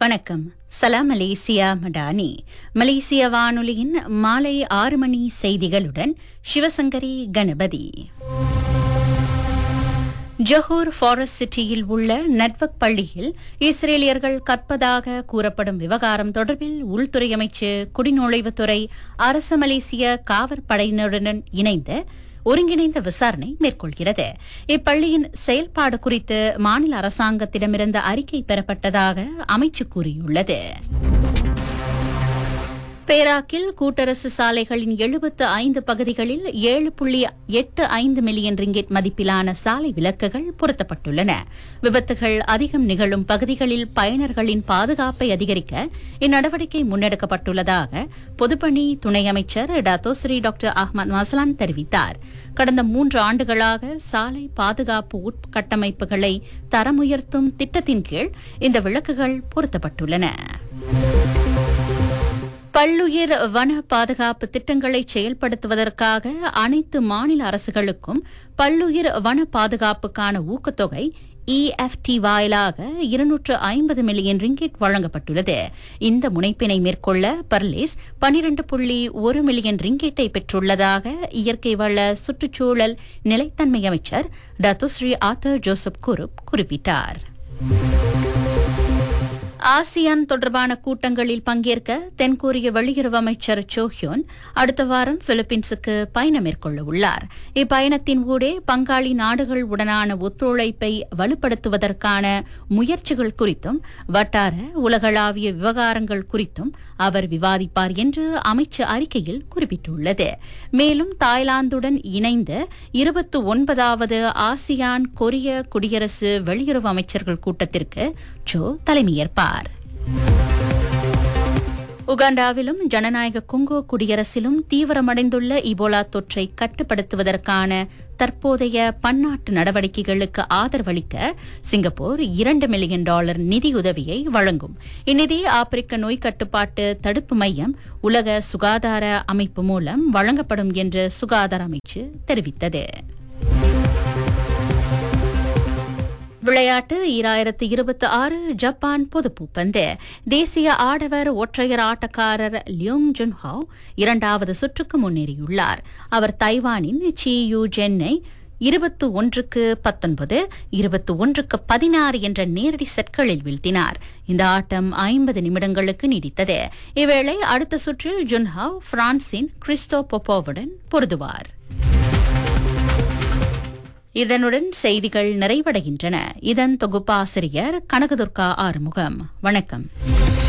வணக்கம் சலாம் மலேசியா மடானி மலேசிய வானொலியின் மாலை ஆறு மணி செய்திகளுடன் சிவசங்கரி கணபதி ஜொஹூர் ஃபாரஸ்ட் சிட்டியில் உள்ள நட்வக் பள்ளியில் இஸ்ரேலியர்கள் கற்பதாக கூறப்படும் விவகாரம் தொடர்பில் உள்துறை அமைச்சு குடிநுழைவுத்துறை அரச மலேசிய காவற்படையினருடன் இணைந்து ஒருங்கிணைந்த விசாரணை மேற்கொள்கிறது இப்பள்ளியின் செயல்பாடு குறித்து மாநில அரசாங்கத்திடமிருந்து அறிக்கை பெறப்பட்டதாக அமைச்சு கூறியுள்ளது பேராக்கில் கூட்டரசு சாலைகளின் எழுபத்து ஐந்து பகுதிகளில் ஏழு புள்ளி எட்டு ஐந்து மில்லியன் ரிங்கெட் மதிப்பிலான சாலை விளக்குகள் பொருத்தப்பட்டுள்ளன விபத்துகள் அதிகம் நிகழும் பகுதிகளில் பயணர்களின் பாதுகாப்பை அதிகரிக்க இந்நடவடிக்கை முன்னெடுக்கப்பட்டுள்ளதாக பொதுப்பணி துணை அமைச்சர் டத்தோஸ்ரீ டாக்டர் அஹ்மத் மசலான் தெரிவித்தார் கடந்த மூன்று ஆண்டுகளாக சாலை பாதுகாப்பு உட்கட்டமைப்புகளை தரமுயர்த்தும் திட்டத்தின் கீழ் இந்த விளக்குகள் பொருத்தப்பட்டுள்ளன பல்லுயிர் வன பாதுகாப்பு திட்டங்களை செயல்படுத்துவதற்காக அனைத்து மாநில அரசுகளுக்கும் பல்லுயிர் வன பாதுகாப்புக்கான ஊக்கத்தொகை இஎஃப்டி வாயிலாக இருநூற்று ஐம்பது மில்லியன் ரிங்கெட் வழங்கப்பட்டுள்ளது இந்த முனைப்பினை மேற்கொள்ள பர்லேஸ் பனிரண்டு புள்ளி ஒரு மில்லியன் ரிங்கெட்டை பெற்றுள்ளதாக இயற்கை வள சுற்றுச்சூழல் நிலைத்தன்மை அமைச்சர் டத்துஸ்ரீ ஆத்தர் ஜோசப் குருப் குறிப்பிட்டார் ஆசியான் தொடர்பான கூட்டங்களில் பங்கேற்க தென்கொரிய வெளியுறவு அமைச்சர் சோஹியோன் அடுத்த வாரம் பிலிப்பீன்ஸுக்கு பயணம் மேற்கொள்ள உள்ளார் இப்பயணத்தின் ஊடே பங்காளி நாடுகள் உடனான ஒத்துழைப்பை வலுப்படுத்துவதற்கான முயற்சிகள் குறித்தும் வட்டார உலகளாவிய விவகாரங்கள் குறித்தும் அவர் விவாதிப்பார் என்று அமைச்சு அறிக்கையில் குறிப்பிட்டுள்ளது மேலும் தாய்லாந்துடன் இணைந்த இருபத்தி ஒன்பதாவது ஆசியான் கொரிய குடியரசு வெளியுறவு அமைச்சர்கள் கூட்டத்திற்கு ஜோ தலைமையேற்பார் உகாண்டாவிலும் ஜனநாயக கொங்கோ குடியரசிலும் தீவிரமடைந்துள்ள இபோலா தொற்றை கட்டுப்படுத்துவதற்கான தற்போதைய பன்னாட்டு நடவடிக்கைகளுக்கு ஆதரவளிக்க சிங்கப்பூர் இரண்டு மில்லியன் டாலர் நிதியுதவியை வழங்கும் இந்நிதி ஆப்பிரிக்க நோய் கட்டுப்பாட்டு தடுப்பு மையம் உலக சுகாதார அமைப்பு மூலம் வழங்கப்படும் என்று சுகாதார அமைச்சு தெரிவித்தது விளையாட்டு ஈராயிரத்து இருபத்தி ஆறு ஜப்பான் பொதுப்பூப்பந்து தேசிய ஆடவர் ஒற்றையர் ஆட்டக்காரர் லியோங் ஜுன்ஹாவ் இரண்டாவது சுற்றுக்கு முன்னேறியுள்ளார் அவர் தைவானின் சி யூ ஜென்னை இருபத்து ஒன்றுக்கு பத்தொன்பது இருபத்து ஒன்றுக்கு பதினாறு என்ற நேரடி செட்களில் வீழ்த்தினார் இந்த ஆட்டம் ஐம்பது நிமிடங்களுக்கு நீடித்தது இவ்வேளை அடுத்த சுற்றில் ஜுன்ஹாவ் பிரான்சின் கிறிஸ்டோ பொப்போவுடன் பொருதுவார் இதனுடன் செய்திகள் நிறைவடைகின்றன இதன் தொகுப்பாசிரியர் கனகதுர்கா ஆறுமுகம் வணக்கம்